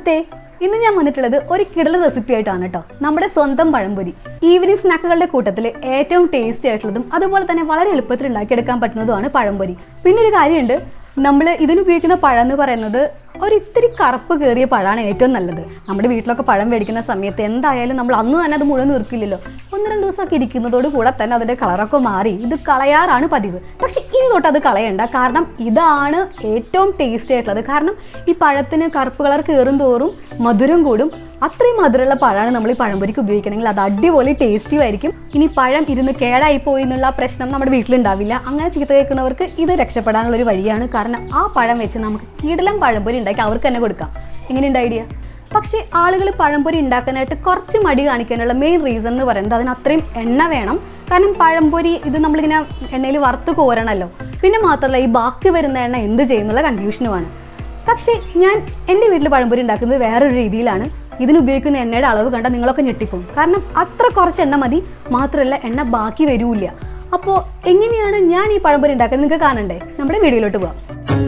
നമസ്തേ ഇന്ന് ഞാൻ വന്നിട്ടുള്ളത് ഒരു കിടല റെസിപ്പി ആയിട്ടാണ് കേട്ടോ നമ്മുടെ സ്വന്തം പഴംപൊരി ഈവനിങ് സ്നാക്കുകളുടെ കൂട്ടത്തിൽ ഏറ്റവും ടേസ്റ്റി ആയിട്ടുള്ളതും അതുപോലെ തന്നെ വളരെ എളുപ്പത്തിൽ ഉണ്ടാക്കിയെടുക്കാൻ പറ്റുന്നതുമാണ് പഴംപൊരി പിന്നെ ഒരു കാര്യമുണ്ട് നമ്മൾ ഇതിനുപയോഗിക്കുന്ന പഴം എന്ന് പറയുന്നത് ഒരു ഇത്തിരി കറുപ്പ് കയറിയ പഴമാണ് ഏറ്റവും നല്ലത് നമ്മുടെ വീട്ടിലൊക്കെ പഴം മേടിക്കുന്ന സമയത്ത് എന്തായാലും നമ്മൾ അന്ന് തന്നെ അത് മുഴുവൻ നിർക്കില്ലല്ലോ ഒന്ന് രണ്ട് ദിവസമൊക്കെ ഇരിക്കുന്നതോട് കൂടെ തന്നെ അതിൻ്റെ കളറൊക്കെ മാറി ഇത് കളയാറാണ് പതിവ് പക്ഷെ ഇനി തൊട്ട് അത് കളയണ്ട കാരണം ഇതാണ് ഏറ്റവും ടേസ്റ്റി ആയിട്ടുള്ളത് കാരണം ഈ പഴത്തിന് കറുപ്പ് കളർ കയറും തോറും മധുരം കൂടും അത്രയും മധുരമുള്ള പഴമാണ് നമ്മൾ ഈ പഴംപൊരിക്ക് ഉപയോഗിക്കണമെങ്കിൽ അത് അടിപൊളി ടേസ്റ്റിയും ആയിരിക്കും ഇനി പഴം ഇരുന്ന് കേടായി പോയി എന്നുള്ള പ്രശ്നം നമ്മുടെ വീട്ടിലുണ്ടാവില്ല അങ്ങനെ ചീത്ത കേൾക്കുന്നവർക്ക് ഇത് രക്ഷപ്പെടാനുള്ള ഒരു വഴിയാണ് കാരണം ആ പഴം വെച്ച് നമുക്ക് കിടലം പഴംപൊരി ഉണ്ടാക്കി അവർക്ക് തന്നെ കൊടുക്കാം എങ്ങനെയുണ്ട് ഐഡിയ പക്ഷേ ആളുകൾ പഴംപൊരി ഉണ്ടാക്കാനായിട്ട് കുറച്ച് മടി കാണിക്കാനുള്ള മെയിൻ റീസൺ എന്ന് പറയുന്നത് അതിന് അത്രയും എണ്ണ വേണം കാരണം പഴംപൊരി ഇത് നമ്മളിങ്ങനെ എണ്ണയിൽ വറുത്ത് കോരണമല്ലോ പിന്നെ മാത്രമല്ല ഈ ബാക്കി വരുന്ന എണ്ണ എന്ത് ചെയ്യുന്നുള്ള കൺഫ്യൂഷനുമാണ് പക്ഷേ ഞാൻ എൻ്റെ വീട്ടിൽ പഴംപൊരി ഉണ്ടാക്കുന്നത് വേറൊരു രീതിയിലാണ് ഇതിനുപയോഗിക്കുന്ന എണ്ണയുടെ അളവ് കണ്ടാൽ നിങ്ങളൊക്കെ ഞെട്ടിക്കും കാരണം അത്ര കുറച്ച് എണ്ണ മതി മാത്രമല്ല എണ്ണ ബാക്കി വരൂല്ല അപ്പോൾ എങ്ങനെയാണ് ഞാൻ ഈ പഴംപൊരി ഉണ്ടാക്കുന്നത് നിങ്ങൾക്ക് കാണണ്ടേ നമ്മുടെ വീഡിയോയിലോട്ട് പോകാം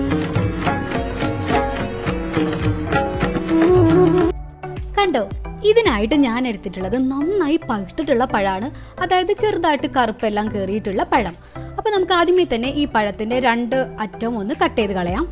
കണ്ടോ ഇതിനായിട്ട് ഞാൻ എടുത്തിട്ടുള്ളത് നന്നായി പഴുത്തിട്ടുള്ള പഴമാണ് അതായത് ചെറുതായിട്ട് കറുപ്പെല്ലാം കയറിയിട്ടുള്ള പഴം അപ്പോൾ നമുക്ക് ആദ്യമേ തന്നെ ഈ പഴത്തിൻ്റെ രണ്ട് അറ്റം ഒന്ന് കട്ട് ചെയ്ത് കളയാം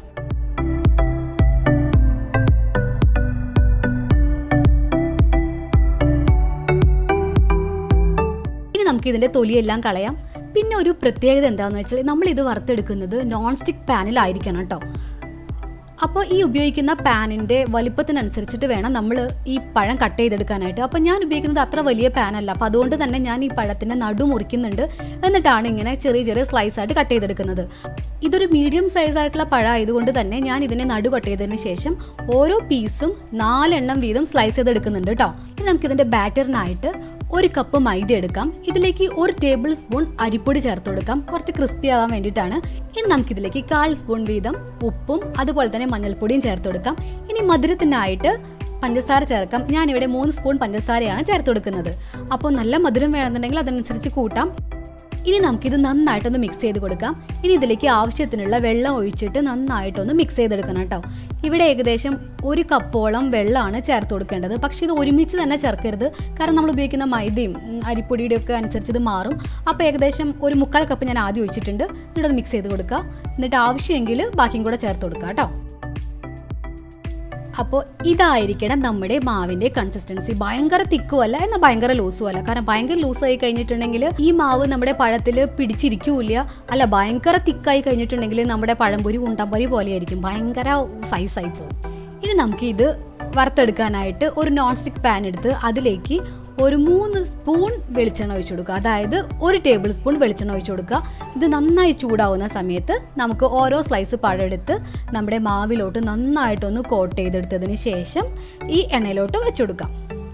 ഇനി നമുക്ക് ഇതിൻ്റെ തൊലിയെല്ലാം കളയാം പിന്നെ ഒരു പ്രത്യേകത എന്താണെന്ന് വെച്ചാൽ നമ്മൾ ഇത് വറുത്തെടുക്കുന്നത് നോൺ സ്റ്റിക്ക് പാനിലായിരിക്കണം കേട്ടോ അപ്പോൾ ഈ ഉപയോഗിക്കുന്ന പാനിൻ്റെ വലിപ്പത്തിനനുസരിച്ചിട്ട് വേണം നമ്മൾ ഈ പഴം കട്ട് ചെയ്തെടുക്കാനായിട്ട് അപ്പോൾ ഞാൻ ഉപയോഗിക്കുന്നത് അത്ര വലിയ പാനല്ല അപ്പോൾ അതുകൊണ്ട് തന്നെ ഞാൻ ഈ പഴത്തിൻ്റെ നടു മുറിക്കുന്നുണ്ട് എന്നിട്ടാണ് ഇങ്ങനെ ചെറിയ ചെറിയ സ്ലൈസ് ആയിട്ട് കട്ട് ചെയ്തെടുക്കുന്നത് ഇതൊരു മീഡിയം സൈസ് ആയിട്ടുള്ള പഴം ആയതുകൊണ്ട് തന്നെ ഞാൻ ഇതിനെ നടു കട്ട് ചെയ്തതിന് ശേഷം ഓരോ പീസും നാലെണ്ണം വീതം സ്ലൈസ് ചെയ്തെടുക്കുന്നുണ്ട് കേട്ടോ ഇനി നമുക്കിതിൻ്റെ ബാറ്ററിനായിട്ട് ഒരു കപ്പ് മൈദ എടുക്കാം ഇതിലേക്ക് ഒരു ടേബിൾ സ്പൂൺ അരിപ്പൊടി ചേർത്ത് കൊടുക്കാം കുറച്ച് ക്രിസ്പി ആവാൻ വേണ്ടിയിട്ടാണ് ഇനി നമുക്കിതിലേക്ക് കാൽ സ്പൂൺ വീതം ഉപ്പും അതുപോലെ തന്നെ മഞ്ഞൾപ്പൊടിയും ചേർത്ത് കൊടുക്കാം ഇനി മധുരത്തിനായിട്ട് പഞ്ചസാര ചേർക്കാം ഞാനിവിടെ മൂന്ന് സ്പൂൺ പഞ്ചസാരയാണ് ചേർത്ത് കൊടുക്കുന്നത് അപ്പോൾ നല്ല മധുരം വേണമെന്നുണ്ടെങ്കിൽ അതനുസരിച്ച് കൂട്ടാം ഇനി നമുക്കിത് നന്നായിട്ടൊന്ന് മിക്സ് ചെയ്ത് കൊടുക്കാം ഇനി ഇതിലേക്ക് ആവശ്യത്തിനുള്ള വെള്ളം ഒഴിച്ചിട്ട് നന്നായിട്ടൊന്ന് മിക്സ് ചെയ്തെടുക്കണം കേട്ടോ ഇവിടെ ഏകദേശം ഒരു കപ്പോളം വെള്ളമാണ് ചേർത്ത് കൊടുക്കേണ്ടത് പക്ഷേ ഇത് ഒരുമിച്ച് തന്നെ ചേർക്കരുത് കാരണം നമ്മൾ ഉപയോഗിക്കുന്ന മൈദയും ഉം, അരിപ്പൊടിയുടെ ഒക്കെ അനുസരിച്ച് ഇത് മാറും അപ്പോൾ ഏകദേശം ഒരു മുക്കാൽ കപ്പ് ഞാൻ ആദ്യം ഒഴിച്ചിട്ടുണ്ട് എന്നിട്ട് മിക്സ് ചെയ്ത് കൊടുക്കുക എന്നിട്ട് ആവശ്യമെങ്കിൽ ബാക്കിയും കൂടെ ചേർത്ത് കൊടുക്കുക കേട്ടോ അപ്പോൾ ഇതായിരിക്കണം നമ്മുടെ മാവിൻ്റെ കൺസിസ്റ്റൻസി ഭയങ്കര തിക്കും അല്ല എന്നാൽ ഭയങ്കര ലൂസും അല്ല കാരണം ഭയങ്കര ലൂസായി കഴിഞ്ഞിട്ടുണ്ടെങ്കിൽ ഈ മാവ് നമ്മുടെ പഴത്തിൽ പിടിച്ചിരിക്കൂല അല്ല ഭയങ്കര തിക്കായി കഴിഞ്ഞിട്ടുണ്ടെങ്കിൽ നമ്മുടെ പഴംപൊരി ഉണ്ടംപൊരി പോലെയായിരിക്കും ഭയങ്കര സൈസായി പോകും ഇനി നമുക്ക് ഇത് വറുത്തെടുക്കാനായിട്ട് ഒരു നോൺ സ്റ്റിക്ക് പാൻ എടുത്ത് അതിലേക്ക് ഒരു മൂന്ന് സ്പൂൺ വെളിച്ചെണ്ണ ഒഴിച്ചു കൊടുക്കുക അതായത് ഒരു ടേബിൾ സ്പൂൺ വെളിച്ചെണ്ണ ഒഴിച്ചു കൊടുക്കുക ഇത് നന്നായി ചൂടാവുന്ന സമയത്ത് നമുക്ക് ഓരോ സ്ലൈസ് പഴം എടുത്ത് നമ്മുടെ മാവിലോട്ട് നന്നായിട്ടൊന്ന് കോട്ട് ചെയ്തെടുത്തതിന് ശേഷം ഈ എണ്ണയിലോട്ട് വെച്ചു കൊടുക്കാം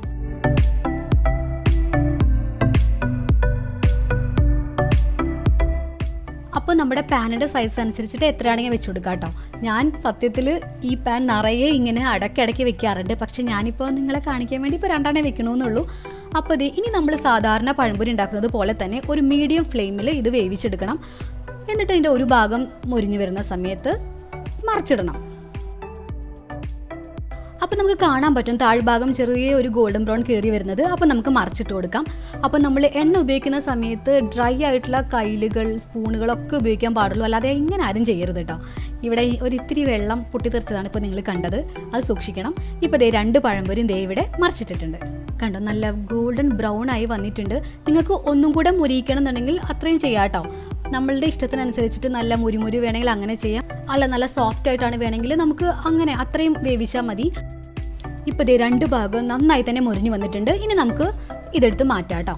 അപ്പോൾ നമ്മുടെ പാനിൻ്റെ സൈസ് അനുസരിച്ചിട്ട് എത്രയാണെങ്കിൽ വെച്ച് കൊടുക്കാം കേട്ടോ ഞാൻ സത്യത്തിൽ ഈ പാൻ നിറയെ ഇങ്ങനെ അടക്കിടക്കി വെക്കാറുണ്ട് പക്ഷെ ഞാനിപ്പോൾ നിങ്ങളെ കാണിക്കാൻ വേണ്ടി ഇപ്പോൾ രണ്ടെണ്ണേ വെക്കണമെന്നുള്ളൂ അപ്പോൾ ഇത് ഇനി നമ്മൾ സാധാരണ പഴംപൊരി ഉണ്ടാക്കുന്നത് പോലെ തന്നെ ഒരു മീഡിയം ഫ്ലെയിമിൽ ഇത് വേവിച്ചെടുക്കണം എന്നിട്ട് അതിൻ്റെ ഒരു ഭാഗം മുരിഞ്ഞു വരുന്ന സമയത്ത് മറിച്ചിടണം അപ്പോൾ നമുക്ക് കാണാൻ പറ്റും താഴ്ഭാഗം ചെറിയ ഒരു ഗോൾഡൻ ബ്രൗൺ കയറി വരുന്നത് അപ്പോൾ നമുക്ക് മറിച്ചിട്ട് കൊടുക്കാം അപ്പോൾ നമ്മൾ എണ്ണ ഉപയോഗിക്കുന്ന സമയത്ത് ഡ്രൈ ആയിട്ടുള്ള കയ്യിലുകൾ സ്പൂണുകളൊക്കെ ഉപയോഗിക്കാൻ പാടുള്ളൂ അല്ലാതെ ഇങ്ങനെ ആരും ചെയ്യരുത് കേട്ടോ ഇവിടെ ഈ ഒരു ഇത്തിരി വെള്ളം പൊട്ടിത്തെറിച്ചതാണ് ഇപ്പോൾ നിങ്ങൾ കണ്ടത് അത് സൂക്ഷിക്കണം ഇപ്പോൾ ദേ രണ്ട് പഴംപൊരിയും ദേ ഇവിടെ മറിച്ചിട്ടിട്ടുണ്ട് കണ്ടോ നല്ല ഗോൾഡൻ ബ്രൗൺ ആയി വന്നിട്ടുണ്ട് നിങ്ങൾക്ക് ഒന്നും കൂടെ മുരിയിക്കണം എന്നുണ്ടെങ്കിൽ അത്രയും ചെയ്യാം കേട്ടോ നമ്മളുടെ ഇഷ്ടത്തിനനുസരിച്ചിട്ട് നല്ല മുരിമുരി വേണമെങ്കിൽ അങ്ങനെ ചെയ്യാം അല്ല നല്ല സോഫ്റ്റ് ആയിട്ടാണ് വേണമെങ്കിൽ നമുക്ക് അങ്ങനെ അത്രയും വേവിച്ചാൽ മതി ഇപ്പോൾ ദേ രണ്ട് ഭാഗം നന്നായി തന്നെ മുരിഞ്ഞു വന്നിട്ടുണ്ട് ഇനി നമുക്ക് ഇതെടുത്ത് മാറ്റാം കേട്ടോ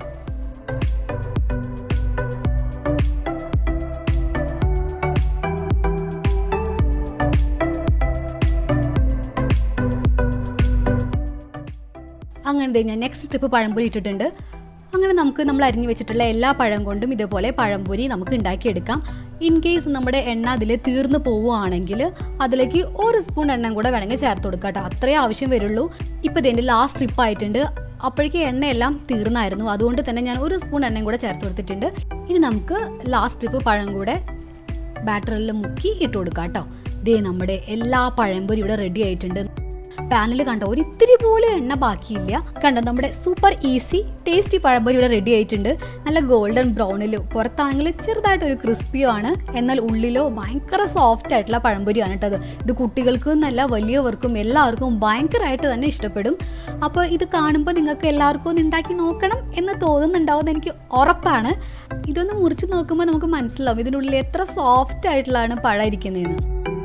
അങ്ങനെ ദേ ഞാൻ നെക്സ്റ്റ് ട്രിപ്പ് പഴംപൊരി ഇട്ടിട്ടുണ്ട് അങ്ങനെ നമുക്ക് നമ്മൾ അരിഞ്ഞു വെച്ചിട്ടുള്ള എല്ലാ പഴം കൊണ്ടും ഇതേപോലെ പഴംപൊരി നമുക്ക് ഉണ്ടാക്കിയെടുക്കാം ഇൻ കേസ് നമ്മുടെ എണ്ണ അതിൽ തീർന്നു പോവുകയാണെങ്കിൽ അതിലേക്ക് ഒരു സ്പൂൺ എണ്ണ കൂടെ വേണമെങ്കിൽ ചേർത്ത് കൊടുക്കാം കേട്ടോ അത്രേ ആവശ്യം വരുള്ളൂ ഇപ്പോൾ ഇതിൻ്റെ ലാസ്റ്റ് ട്രിപ്പ് ആയിട്ടുണ്ട് അപ്പോഴേക്കും എണ്ണയെല്ലാം തീർന്നായിരുന്നു അതുകൊണ്ട് തന്നെ ഞാൻ ഒരു സ്പൂൺ എണ്ണയും കൂടെ ചേർത്ത് കൊടുത്തിട്ടുണ്ട് ഇനി നമുക്ക് ലാസ്റ്റ് ട്രിപ്പ് പഴം കൂടെ ബാറ്ററിൽ മുക്കി ഇട്ട് കൊടുക്കാം കേട്ടോ ദേ നമ്മുടെ എല്ലാ പഴംപൊരി ഇവിടെ റെഡി ആയിട്ടുണ്ട് പാനിൽ കണ്ടോ ഒരു ഇത്തിരി പോലും എണ്ണ ബാക്കിയില്ല കണ്ടോ നമ്മുടെ സൂപ്പർ ഈസി ടേസ്റ്റി പഴംപൊരി ഇവിടെ റെഡി ആയിട്ടുണ്ട് നല്ല ഗോൾഡൻ ബ്രൗണിലോ പുറത്താണെങ്കിൽ ചെറുതായിട്ട് ഒരു ക്രിസ്പിയോ ആണ് എന്നാൽ ഉള്ളിലോ ഭയങ്കര സോഫ്റ്റ് ആയിട്ടുള്ള പഴംപൊരിയാണ് കേട്ടത് ഇത് കുട്ടികൾക്ക് നല്ല വലിയവർക്കും എല്ലാവർക്കും ഭയങ്കരമായിട്ട് തന്നെ ഇഷ്ടപ്പെടും അപ്പോൾ ഇത് കാണുമ്പോൾ നിങ്ങൾക്ക് എല്ലാവർക്കും ഒന്ന് ഉണ്ടാക്കി നോക്കണം എന്ന് തോന്നുന്നുണ്ടാവും എനിക്ക് ഉറപ്പാണ് ഇതൊന്ന് മുറിച്ച് നോക്കുമ്പോൾ നമുക്ക് മനസ്സിലാവും ഇതിനുള്ളിൽ എത്ര സോഫ്റ്റ് ആയിട്ടുള്ളതാണ് പഴം ഇരിക്കുന്നതെന്ന്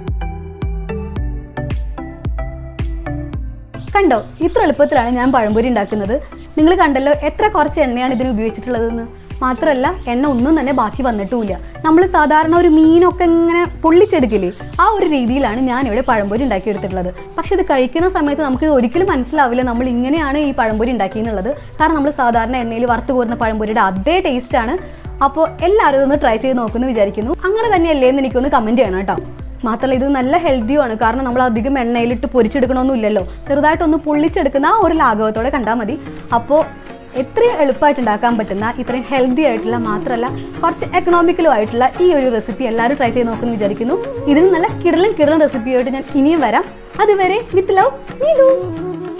കണ്ടോ ഇത്ര എളുപ്പത്തിലാണ് ഞാൻ പഴംപൊരി ഉണ്ടാക്കുന്നത് നിങ്ങൾ കണ്ടല്ലോ എത്ര കുറച്ച് എണ്ണയാണ് ഇതിന് ഉപയോഗിച്ചിട്ടുള്ളതെന്ന് മാത്രമല്ല എണ്ണ ഒന്നും തന്നെ ബാക്കി വന്നിട്ടുമില്ല നമ്മൾ സാധാരണ ഒരു മീനൊക്കെ ഇങ്ങനെ പൊള്ളിച്ചെടുക്കില്ലേ ആ ഒരു രീതിയിലാണ് ഞാൻ ഇവിടെ പഴംപൊരി ഉണ്ടാക്കിയെടുത്തിട്ടുള്ളത് പക്ഷെ ഇത് കഴിക്കുന്ന സമയത്ത് നമുക്ക് ഇത് ഒരിക്കലും മനസ്സിലാവില്ല നമ്മൾ ഇങ്ങനെയാണ് ഈ പഴംപൊരി ഉണ്ടാക്കിയെന്നുള്ളത് കാരണം നമ്മൾ സാധാരണ എണ്ണയിൽ വറുത്ത് കോരുന്ന പഴംപൊരിയുടെ അതേ ടേസ്റ്റാണ് അപ്പോൾ എല്ലാവരും ഇതൊന്ന് ട്രൈ ചെയ്ത് നോക്കുമെന്ന് വിചാരിക്കുന്നു അങ്ങനെ തന്നെയല്ലേ എന്ന് എനിക്കൊന്ന് കമൻറ്റ് ചെയ്യണം കേട്ടോ മാത്രമല്ല ഇത് നല്ല ഹെൽത്തിയുമാണ് കാരണം നമ്മൾ അധികം എണ്ണയിലിട്ട് പൊരിച്ചെടുക്കണമൊന്നും ഇല്ലല്ലോ ചെറുതായിട്ടൊന്ന് പൊള്ളിച്ചെടുക്കുന്ന ആ ഒരു ലാഘവത്തോടെ കണ്ടാൽ മതി അപ്പോൾ എത്രയും എളുപ്പമായിട്ട് ഉണ്ടാക്കാൻ പറ്റുന്ന ഇത്രയും ഹെൽത്തി ആയിട്ടുള്ള മാത്രമല്ല കുറച്ച് എക്കണോമിക്കലും ആയിട്ടുള്ള ഈ ഒരു റെസിപ്പി എല്ലാവരും ട്രൈ ചെയ്ത് നോക്കുമെന്ന് വിചാരിക്കുന്നു ഇതിന് നല്ല കിടലും കിടലും റെസിപ്പിയായിട്ട് ഞാൻ ഇനിയും വരാം അതുവരെ വിത്ത് ലവ് നീതു